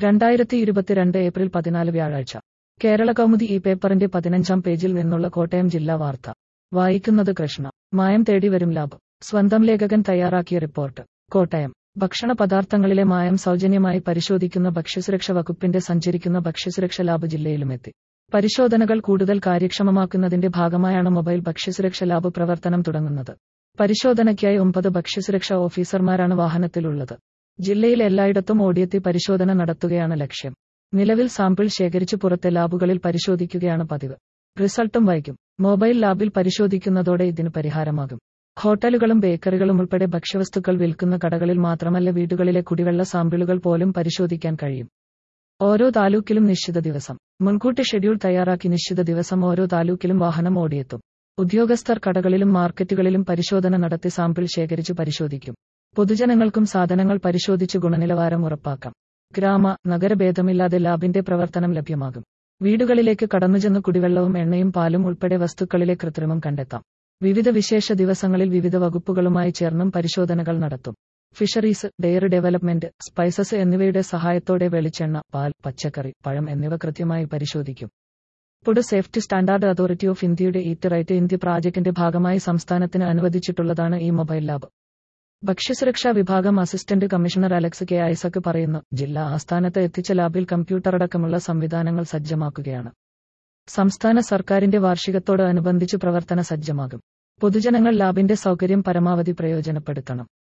രണ്ടായിരത്തി ഇരുപത്തിരണ്ട് ഏപ്രിൽ പതിനാല് വ്യാഴാഴ്ച കേരള കൗമുദി ഈ പേപ്പറിന്റെ പതിനഞ്ചാം പേജിൽ നിന്നുള്ള കോട്ടയം ജില്ലാ വാർത്ത വായിക്കുന്നത് കൃഷ്ണ മായം തേടി വരും ലാബ് സ്വന്തം ലേഖകൻ തയ്യാറാക്കിയ റിപ്പോർട്ട് കോട്ടയം ഭക്ഷണ പദാർത്ഥങ്ങളിലെ മായം സൗജന്യമായി പരിശോധിക്കുന്ന ഭക്ഷ്യസുരക്ഷ വകുപ്പിന്റെ സഞ്ചരിക്കുന്ന ഭക്ഷ്യസുരക്ഷ ലാബ് ജില്ലയിലുമെത്തി പരിശോധനകൾ കൂടുതൽ കാര്യക്ഷമമാക്കുന്നതിന്റെ ഭാഗമായാണ് മൊബൈൽ ഭക്ഷ്യസുരക്ഷ ലാബ് പ്രവർത്തനം തുടങ്ങുന്നത് പരിശോധനയ്ക്കായി ഒമ്പത് ഭക്ഷ്യസുരക്ഷ ഓഫീസർമാരാണ് വാഹനത്തിലുള്ളത് ജില്ലയിൽ എല്ലായിടത്തും ഓടിയെത്തി പരിശോധന നടത്തുകയാണ് ലക്ഷ്യം നിലവിൽ സാമ്പിൾ ശേഖരിച്ച് പുറത്തെ ലാബുകളിൽ പരിശോധിക്കുകയാണ് പതിവ് റിസൾട്ടും വൈകും മൊബൈൽ ലാബിൽ പരിശോധിക്കുന്നതോടെ ഇതിന് പരിഹാരമാകും ഹോട്ടലുകളും ബേക്കറികളും ഉൾപ്പെടെ ഭക്ഷ്യവസ്തുക്കൾ വിൽക്കുന്ന കടകളിൽ മാത്രമല്ല വീടുകളിലെ കുടിവെള്ള സാമ്പിളുകൾ പോലും പരിശോധിക്കാൻ കഴിയും ഓരോ താലൂക്കിലും നിശ്ചിത ദിവസം മുൻകൂട്ടി ഷെഡ്യൂൾ തയ്യാറാക്കി നിശ്ചിത ദിവസം ഓരോ താലൂക്കിലും വാഹനം ഓടിയെത്തും ഉദ്യോഗസ്ഥർ കടകളിലും മാർക്കറ്റുകളിലും പരിശോധന നടത്തി സാമ്പിൾ ശേഖരിച്ചു പരിശോധിക്കും പൊതുജനങ്ങൾക്കും സാധനങ്ങൾ പരിശോധിച്ച് ഗുണനിലവാരം ഉറപ്പാക്കാം ഗ്രാമ നഗരഭേദമില്ലാതെ ലാബിന്റെ പ്രവർത്തനം ലഭ്യമാകും വീടുകളിലേക്ക് കടന്നുചെന്ന് കുടിവെള്ളവും എണ്ണയും പാലും ഉൾപ്പെടെ വസ്തുക്കളിലെ കൃത്രിമം കണ്ടെത്താം വിവിധ വിശേഷ ദിവസങ്ങളിൽ വിവിധ വകുപ്പുകളുമായി ചേർന്നും പരിശോധനകൾ നടത്തും ഫിഷറീസ് ഡെയറി ഡെവലപ്മെന്റ് സ്പൈസസ് എന്നിവയുടെ സഹായത്തോടെ വെളിച്ചെണ്ണ പാൽ പച്ചക്കറി പഴം എന്നിവ കൃത്യമായി പരിശോധിക്കും food safety standard authority of ഇന്ത്യയുടെ ഈറ്റ് റൈറ്റ് ഇന്ത്യ പ്രോജക്ടിന്റെ ഭാഗമായി സംസ്ഥാനത്തിന് അനുവദിച്ചിട്ടുള്ളതാണ് ഈ മൊബൈൽ ലാബ് ഭക്ഷ്യസുരക്ഷാ വിഭാഗം assistant commissioner Alex K Isaac പറയുന്നു ജില്ലാ ആസ്ഥാനത്ത് എത്തിച്ച ലാബിൽ കമ്പ്യൂട്ടർ അടക്കമുള്ള സംവിധാനങ്ങൾ സജ്ജമാക്കുകയാണ് സംസ്ഥാന സർക്കാരിന്റെ വാർഷികത്തോട് അനുബന്ധിച്ച് പ്രവർത്തന സജ്ജമാകും പൊതുജനങ്ങൾ ലാബിന്റെ സൗകര്യം പരമാവധി പ്രയോജനപ്പെടുത്തണം